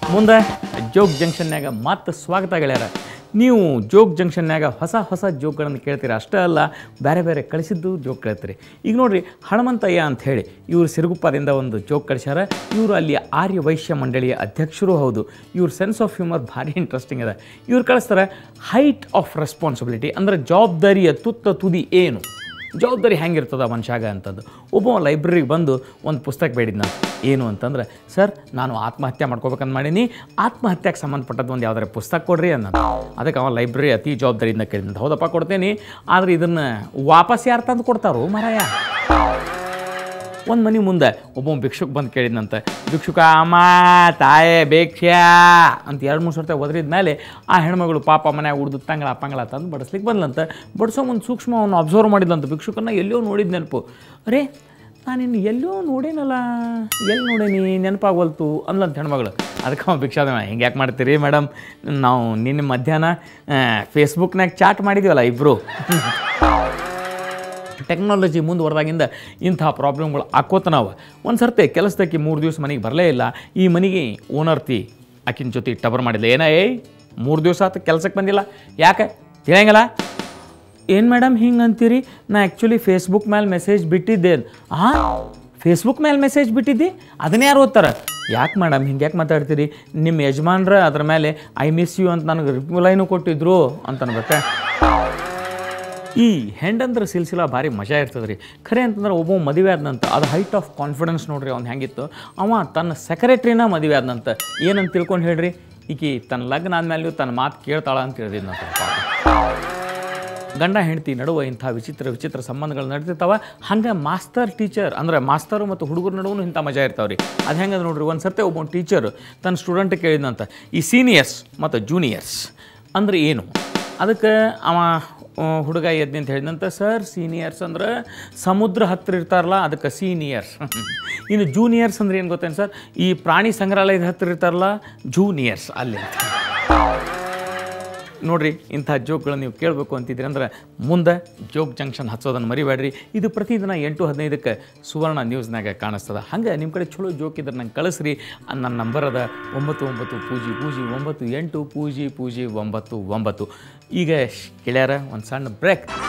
ಮುಂದೆ ಜೋಗ್ ಜಂಕ್ಷನ್ಯಾಗ ಮತ್ತೆ ಸ್ವಾಗತ ಗೆಳೆಯರ ನೀವು ಜೋಗ್ ಜಂಕ್ಷನ್ಯಾಗ ಹೊಸ ಹೊಸ ಜೋಕ್ಗಳನ್ನು ಕೇಳ್ತೀರ ಅಷ್ಟೇ ಅಲ್ಲ ಬೇರೆ ಬೇರೆ ಕಳಿಸಿದ್ದು ಜೋಕ್ ಕೇಳ್ತೀರಿ ಈಗ ನೋಡ್ರಿ ಹನುಮಂತಯ್ಯ ಅಂತ ಹೇಳಿ ಇವರು ಸಿರುಗುಪ್ಪದಿಂದ ಒಂದು ಜೋಕ್ ಕಳಿಸ್ಯಾರ ಇವರು ಅಲ್ಲಿ ಆರ್ಯ ವೈಶ್ಯ ಮಂಡಳಿಯ ಅಧ್ಯಕ್ಷರು ಹೌದು ಇವ್ರ ಸೆನ್ಸ್ ಆಫ್ ಹ್ಯೂಮರ್ ಭಾರಿ ಇಂಟ್ರೆಸ್ಟಿಂಗ್ ಅದ ಇವ್ರು ಕಳಿಸ್ತಾರೆ ಹೈಟ್ ಆಫ್ ರೆಸ್ಪಾನ್ಸಿಬಿಲಿಟಿ ಅಂದರೆ ಜವಾಬ್ದಾರಿಯ ತುತ್ತ ತುದಿ ಏನು ಜವಾಬ್ದಾರಿ ಹೆಂಗಿರ್ತದ ಮನುಷ್ಯಾಗ ಅಂತಂದು ಒಬ್ಬ ಲೈಬ್ರರಿಗೆ ಬಂದು ಒಂದು ಪುಸ್ತಕ ಬೇಡಿದ್ನ ಏನು ಅಂತಂದ್ರೆ ಸರ್ ನಾನು ಆತ್ಮಹತ್ಯೆ ಮಾಡ್ಕೋಬೇಕಂತ ಮಾಡೀನಿ ಆತ್ಮಹತ್ಯೆಗೆ ಸಂಬಂಧಪಟ್ಟದ್ದು ಒಂದು ಯಾವ್ದಾರ ಪುಸ್ತಕ ಕೊಡ್ರಿ ಅನ್ನೋದು ಅದಕ್ಕೆ ಅವ ಲೈಬ್ರರಿ ಅತಿ ಜವಾಬ್ದಾರಿಯಿಂದ ಕೇಳಿದಂತ ಹೌದಪ್ಪ ಕೊಡ್ತೇನೆ ಆದರೆ ಇದನ್ನು ವಾಪಸ್ ಯಾರು ತಂದು ಕೊಡ್ತಾರೋ ಮರಾಯ ಒಂದು ಮನೆ ಮುಂದೆ ಒಬ್ಬ ಭಿಕ್ಷುಕ್ ಬಂದು ಕೇಳಿದ್ನಂತೆ ಭಿಕ್ಷುಕ ಅಮ್ಮ ತಾಯೇ ಭಿಕ್ಷಾ ಅಂತ ಎರಡು ಮೂರು ಸರ್ತಿ ಒದರಿದ ಮೇಲೆ ಆ ಹೆಣ್ಮಗಳು ಪಾಪ ಮನ್ಯಾಗ ಉಡ್ದು ತಂಗಳ ಪಂಗಳ ತಂದು ಬಡಿಸ್ಲಿಕ್ಕೆ ಬಂದ್ಲಂತ ಬಡಿಸೋ ಒಂದು ಸೂಕ್ಷ್ಮ ಅವನು ಅಬ್ಸರ್ವ್ ಮಾಡಿದ್ಲಂತ ಭಿಕ್ಷುಕನ್ನ ಎಲ್ಲೋ ನೋಡಿದ ನೆನಪು ಅರೇ ನಾನು ಇನ್ನು ಎಲ್ಲೋ ನೋಡೇನಲ್ಲ ಎಲ್ಲಿ ನೋಡೇನಿ ನೆನಪಾಗವಲ್ತು ಅಂದ್ಲಂತ ಹೆಣ್ಮಗಳು ಅದಕ್ಕೆ ಅವ ಭಿಕ್ಷಾದ ಹಿಂಗೆ ಯಾಕೆ ಮಾಡ್ತೀರಿ ಮೇಡಮ್ ನಾವು ನಿನ್ನೆ ಮಧ್ಯಾಹ್ನ ಫೇಸ್ಬುಕ್ನಾಗ ಚಾಟ್ ಮಾಡಿದ್ದೀವಲ್ಲ ಇಬ್ಬರು ಟೆಕ್ನಾಲಜಿ ಮುಂದುವರೆದಾಗಿಂದ ಇಂಥ ಪ್ರಾಬ್ಲಮ್ಗಳು ಆಕೋತ ನಾವು ಒಂದು ಸರ್ತಿ ಕೆಲಸದಕ್ಕೆ ಮೂರು ದಿವಸ ಮನೆಗೆ ಬರಲೇ ಇಲ್ಲ ಈ ಮನೆಗೆ ಓನರ್ತಿ ಆಕಿನ ಜೊತೆ ಟಬರ್ ಮಾಡಿಲ್ಲ ಏನ ಏಯ್ ಮೂರು ದಿವಸ ಆತ ಕೆಲಸಕ್ಕೆ ಬಂದಿಲ್ಲ ಯಾಕೆ ತಿಳಿಯಂಗಿಲ್ಲ ಏನು ಮೇಡಮ್ ಹಿಂಗೆ ಅಂತೀರಿ ನಾ ಆ್ಯಕ್ಚುಲಿ ಫೇಸ್ಬುಕ್ ಮೇಲೆ ಮೆಸೇಜ್ ಬಿಟ್ಟಿದ್ದೆ ಹಾಂ ಫೇಸ್ಬುಕ್ ಮೇಲೆ ಮೆಸೇಜ್ ಬಿಟ್ಟಿದ್ದಿ ಅದನ್ನೇ ಯಾರು ಓದ್ತಾರೆ ಯಾಕೆ ಮೇಡಮ್ ಹಿಂಗೆ ಯಾಕೆ ಮಾತಾಡ್ತೀರಿ ನಿಮ್ಮ ಯಜಮಾನ್ರ ಅದ್ರ ಮೇಲೆ ಐ ಮಿಸ್ ಯು ಅಂತ ನನಗೆ ರಿಪ್ಲೈನು ಕೊಟ್ಟಿದ್ರು ಅಂತ ಅನ್ಬೇಕಾ ಈ ಹೆಂಡಂದ್ರ ಸಿಲ್ಸಿಲ ಭಾರಿ ಮಜಾ ಇರ್ತದೆ ರೀ ಖರೆ ಅಂತಂದ್ರೆ ಒಬ್ಬ ಮದುವೆ ಆದ್ನಂತ ಅದು ಹೈಟ್ ಆಫ್ ಕಾನ್ಫಿಡೆನ್ಸ್ ನೋಡ್ರಿ ಅವ್ನು ಹೆಂಗಿತ್ತು ಅವ ತನ್ನ ಸೆಕ್ರೆಟ್ರಿನ ಮದುವೆ ಆದ್ನಂತ ಏನಂತ ತಿಳ್ಕೊಂಡು ಹೇಳ್ರಿ ಈಕಿ ತನ್ನ ಲಗ್ನ ಆದ್ಮೇಲೆ ತನ್ನ ಮಾತು ಕೇಳ್ತಾಳ ಅಂತ ಹೇಳಿದ್ನಂತ ಪಾಪ ಗಂಡ ಹೆಂಡತಿ ನಡುವೆ ಇಂಥ ವಿಚಿತ್ರ ವಿಚಿತ್ರ ಸಂಬಂಧಗಳು ನಡೀತಿರ್ತಾವ ಹಂಗೆ ಮಾಸ್ತರ್ ಟೀಚರ್ ಅಂದ್ರೆ ಮಾಸ್ತರು ಮತ್ತು ಹುಡುಗರ ನಡುವೆ ಇಂಥ ಮಜಾ ಇರ್ತಾವ್ರಿ ಅದು ಹೆಂಗೆ ನೋಡ್ರಿ ಒಂದು ಸರ್ತೆ ಒಬ್ಬ ಟೀಚರ್ ತನ್ನ ಸ್ಟೂಡೆಂಟ್ ಕೇಳಿದಂತ ಈ ಸೀನಿಯರ್ಸ್ ಮತ್ತು ಜೂನಿಯರ್ಸ್ ಅಂದ್ರೆ ಏನು ಅದಕ್ಕೆ ಅವ ಆ, ಹುಡುಗ ಎದ್ದು ಅಂತ ಹೇಳಿದಂತ ಸರ್ ಸೀನಿಯರ್ಸ್ ಅಂದ್ರೆ ಸಮುದ್ರ ಹತ್ತಿರ ಇರ್ತಾರಲ್ಲ ಅದಕ್ಕೆ ಸೀನಿಯರ್ಸ್ ಇನ್ನು ಜೂನಿಯರ್ಸ್ ಅಂದ್ರೆ ಏನು ಗೊತ್ತೇನು ಸರ್ ಈ ಪ್ರಾಣಿ ಸಂಗ್ರಹಾಲಯದ ಹತ್ತಿರ ಇರ್ತಾರಲ್ಲ ಜೂನಿಯರ್ಸ್ ಅಲ್ಲಿ ಅಂತ ನೋಡ್ರಿ ಇಂಥ ಜೋಕ್ಗಳನ್ನ ನೀವು ಕೇಳಬೇಕು ಅಂತಿದ್ರಿ ಅಂದ್ರೆ ಮುಂದೆ ಜೋಕ್ ಜಂಕ್ಷನ್ ಹಚ್ಚೋದನ್ನು ಮರಿಬೇಡ್ರಿ ಇದು ಪ್ರತಿದಿನ ಎಂಟು ಹದಿನೈದಕ್ಕೆ ಸುವರ್ಣ ನ್ಯೂಸ್ನಾಗ ಕಾಣಿಸ್ತದ ಹಂಗೆ ನಿಮ್ಮ ಕಡೆ ಚಲೋ ಜೋಕ್ ಇದ್ರೆ ನಂಗೆ ಕಳಿಸ್ರಿ ನನ್ನ ನಂಬರ್ ಅದ ಒಂಬತ್ತು ಒಂಬತ್ತು ಪೂಜಿ ಪೂಜಿ ಒಂಬತ್ತು ಎಂಟು ಪೂಜಿ ಪೂಜಿ ಒಂಬತ್ತು ಒಂಬತ್ತು ಈಗ ಗೆಳೆಯರ ಒಂದು ಸಣ್ಣ ಬ್ರೇಕ್